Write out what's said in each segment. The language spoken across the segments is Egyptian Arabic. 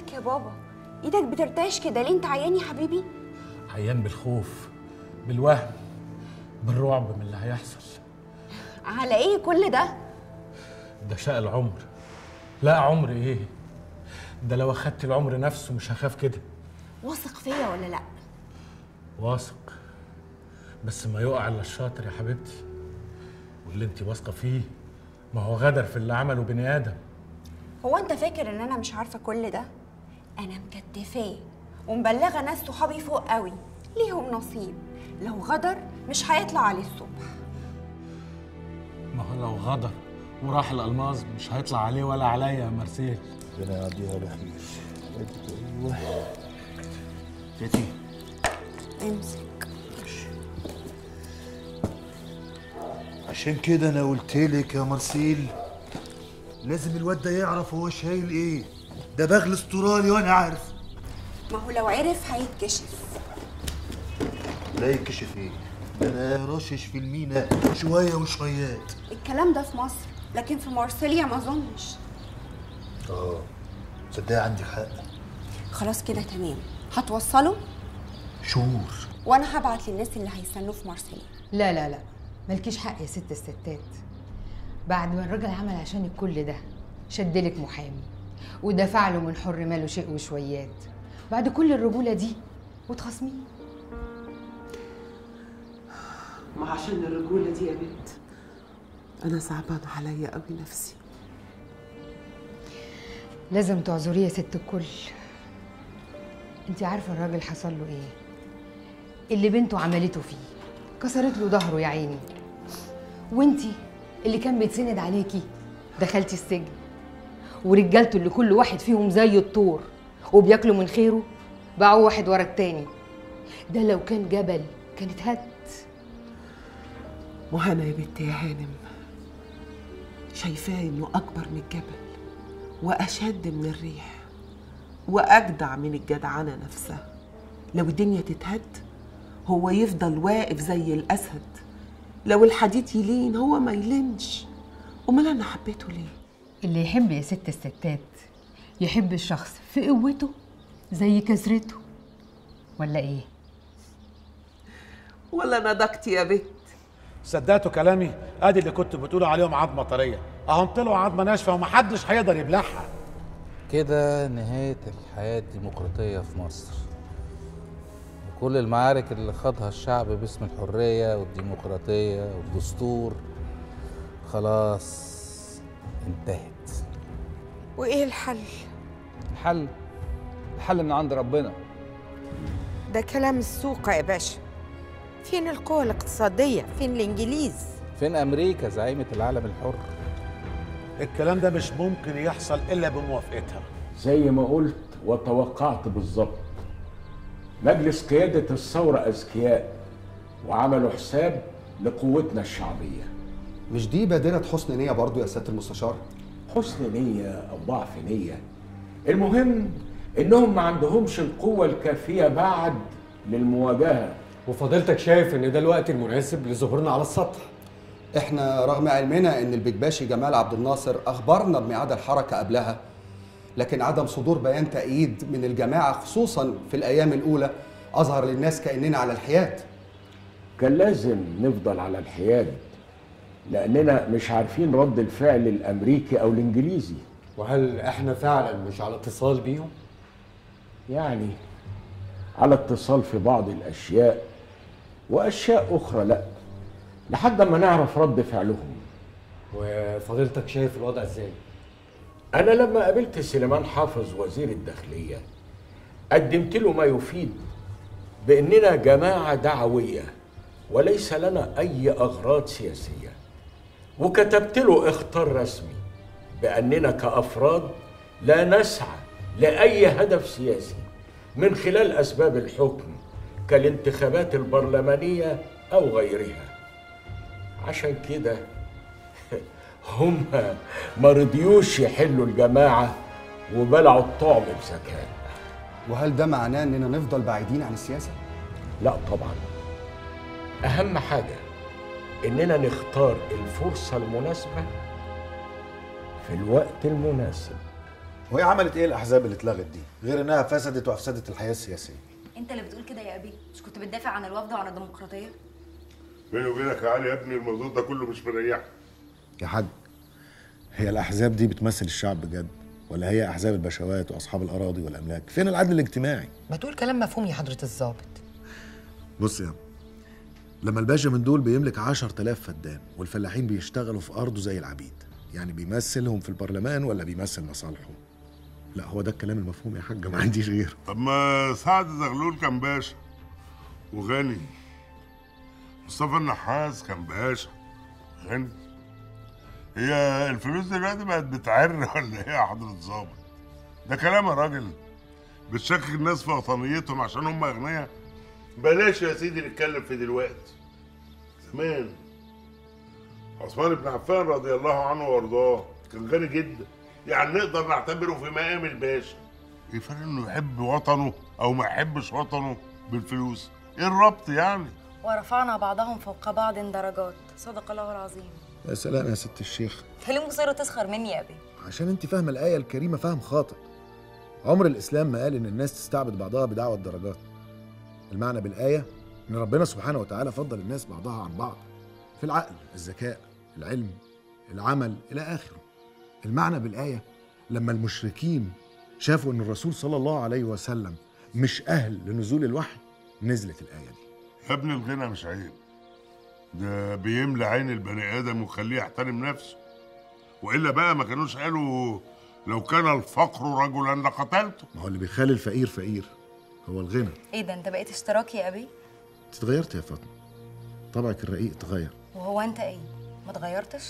مالك يا بابا ايدك بترتعش كده ليه انت عيان يا حبيبي عيان بالخوف بالوهم بالرعب من اللي هيحصل على ايه كل ده ده شاء العمر لا عمر ايه ده لو اخدت العمر نفسه مش هخاف كده واثق فيا ولا لا واثق بس ما يقع الا الشاطر يا حبيبتي واللي انت واثقه فيه ما هو غدر في اللي عمله بني ادم هو انت فاكر ان انا مش عارفه كل ده انا مكتفاه ومبلغه ناس صحابي فوق قوي ليهم نصيب لو غدر مش هيطلع عليه الصبح ما هو لو غدر وراح الالماظ مش هيطلع عليه ولا عليا يا مرسيل ربنا يعديها له خير ايوه تيتي امسك عشان كده انا قلت لك يا مرسيل لازم الواد ده يعرف هو شايل ايه ده بغل استرالي وانا عارف ما هو لو عرف هيتكشف لا يكشف ايه ده انا رشش في المينا شويه وشويات الكلام ده في مصر لكن في مارسيليا ما اظنش اه صدق عندك حق خلاص كده تمام هتوصله شهور وانا هبعت للناس اللي هيستنوه في مارسيليا لا لا لا مالكيش حق يا ست الستات بعد ما الراجل عمل عشانك كل ده شدلك محامي ودفع له من حر ماله شيء وشويات بعد كل الرجوله دي وتخاصميه ما عشان الرجولة دي يا بنت أنا صعبان عليا قوي نفسي لازم تعذريه يا ست الكل انت عارفه الراجل حصل له ايه اللي بنته عملته فيه كسرت له ظهره يا عيني وانتي اللي كان بيتسند عليكي دخلتي السجن ورجالته اللي كل واحد فيهم زي الطور وبياكلوا من خيره باعوه واحد ورا التاني ده لو كان جبل كانت هد وهنا يا بنت يا هانم شايفاه إنه أكبر من الجبل وأشد من الريح وأجدع من الجدعنة نفسها لو الدنيا تتهد هو يفضل واقف زي الأسد لو الحديد يلين هو ما يلينش أمال أنا حبيته ليه؟ اللي يحب يا ست الستات يحب الشخص في قوته زي كسرته ولا ايه ولا ندقتي يا بنت صدقتوا كلامي ادي اللي كنت بتقولوا عليهم عظمه طريه اهم طلعوا عظمه ناشفه ومحدش هيقدر يبلعها كده نهاية الحياة الديمقراطية في مصر وكل المعارك اللي خاضها الشعب باسم الحرية والديمقراطية والدستور خلاص انتهت وايه الحل الحل الحل من عند ربنا ده كلام السوق يا باشا فين القوة الاقتصادية فين الانجليز فين أمريكا زعيمة العالم الحر الكلام ده مش ممكن يحصل الا بموافقتها زي ما قلت وتوقعت بالظبط مجلس قيادة الثورة أذكياء وعملوا حساب لقوتنا الشعبية مش دي بادرة حسن نية برضو يا سيادة المستشار؟ حسن نية أو ضعف نية المهم إنهم ما عندهمش القوة الكافية بعد للمواجهة وفضيلتك شايف ان ده الوقت المناسب لظهورنا على السطح احنا رغم علمنا ان البكباشي جمال عبد الناصر اخبرنا بميعاد الحركة قبلها لكن عدم صدور بيان تأييد من الجماعة خصوصا في الأيام الأولى أظهر للناس كأننا على الحياد كان لازم نفضل على الحياد لأننا مش عارفين رد الفعل الأمريكي أو الإنجليزي وهل احنا فعلا مش على اتصال بيهم يعني على اتصال في بعض الأشياء وأشياء أخرى لأ لحد ما نعرف رد فعلهم وفضيلتك شايف الوضع ازاي أنا لما قابلت سليمان حافظ وزير الداخلية قدمت له ما يفيد بأننا جماعة دعوية وليس لنا أي أغراض سياسية وكتبت له اختار رسمي بأننا كأفراد لا نسعى لأي هدف سياسي من خلال أسباب الحكم كالانتخابات البرلمانية أو غيرها عشان كده هم ما رضيوش يحلوا الجماعة وبلعوا الطعم بذكاء وهل ده معناه اننا نفضل بعيدين عن السياسة؟ لا طبعا أهم حاجة إننا نختار الفرصة المناسبة في الوقت المناسب وهي عملت ايه الاحزاب اللي اتلغت دي غير انها فسدت وافسدت الحياه السياسيه انت اللي بتقول كده يا ابي مش كنت بتدافع عن الوفد وعن الديمقراطيه بيني وبينك يا علي يا ابني الموضوع ده كله مش مريحني يا حاج هي الاحزاب دي بتمثل الشعب بجد ولا هي احزاب البشوات واصحاب الاراضي والاملاك فين العدل الاجتماعي ما تقول كلام مفهوم يا حضرة الضابط بص يا لما الباشا من دول بيملك 10000 فدان والفلاحين بيشتغلوا في ارضه زي العبيد يعني بيمثلهم في البرلمان ولا بيمثل مصالحه لا هو ده الكلام المفهوم يا حاج ما عنديش غيره طب ما سعد زغلول كان باشا وغني مصطفى النحاس كان باشا غني هي الفلوس دلوقتي بقت بتعر ولا ايه يا حضرة ظابط؟ ده كلام يا راجل بتشكك الناس في وطنيتهم عشان هم اغنياء بلاش يا سيدي نتكلم في دلوقتي زمان عثمان بن عفان رضي الله عنه وارضاه كان غني جدا يعني نقدر نعتبره في مقام الباشا ايه الفرق انه يحب وطنه او ما يحبش وطنه بالفلوس ايه الربط يعني ورفعنا بعضهم فوق بعض درجات صدق الله العظيم يا سلام يا ست الشيخ انت ليه مصر تسخر مني يا ابي عشان انت فاهمه الايه الكريمه فهم خاطئ عمر الاسلام ما قال ان الناس تستعبد بعضها بدعوى الدرجات المعنى بالايه ان ربنا سبحانه وتعالى فضل الناس بعضها عن بعض في العقل الذكاء العلم العمل الى اخره المعنى بالايه لما المشركين شافوا ان الرسول صلى الله عليه وسلم مش اهل لنزول الوحي نزلت الايه دي يا ابني الغنى مش عيب ده بيملى عين البني ادم ويخليه يحترم نفسه والا بقى ما كانوش قالوا لو كان الفقر رجلا لقتلته ما هو اللي بيخلي الفقير فقير هو الغنى ايه ده انت بقيت اشتراكي يا ابي انت اتغيرت يا فاطمه طبعك الرقيق اتغير وهو انت ايه ما اتغيرتش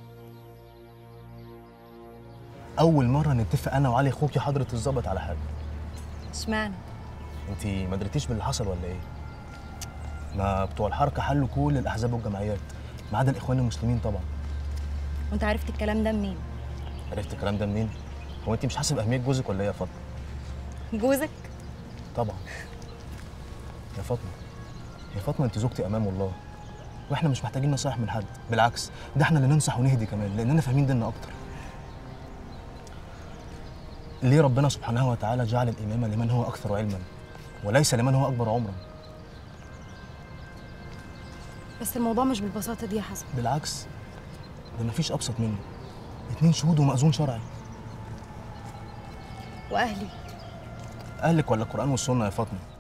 اول مره نتفق انا وعلي اخوك يا حضره الظابط على حاجه اشمعنى انت ما دريتيش باللي حصل ولا ايه ما بتوع الحركه حلوا كل الاحزاب والجمعيات ما عدا الاخوان المسلمين طبعا وانت عرفت الكلام ده منين عرفت الكلام ده منين هو انت مش حاسه باهميه جوزك ولا ايه يا فاطمه جوزك طبعا يا فاطمه يا فاطمه انت زوجتي امام الله واحنا مش محتاجين نصايح من حد بالعكس ده احنا اللي ننصح ونهدي كمان لاننا فاهمين ديننا اكتر ليه ربنا سبحانه وتعالى جعل الامامه لمن هو اكثر علما وليس لمن هو اكبر عمرا بس الموضوع مش بالبساطه دي يا حسن بالعكس ده مفيش ابسط منه اتنين شهود ومأذون شرعي واهلي اهلك ولا القران والسنه يا فاطمه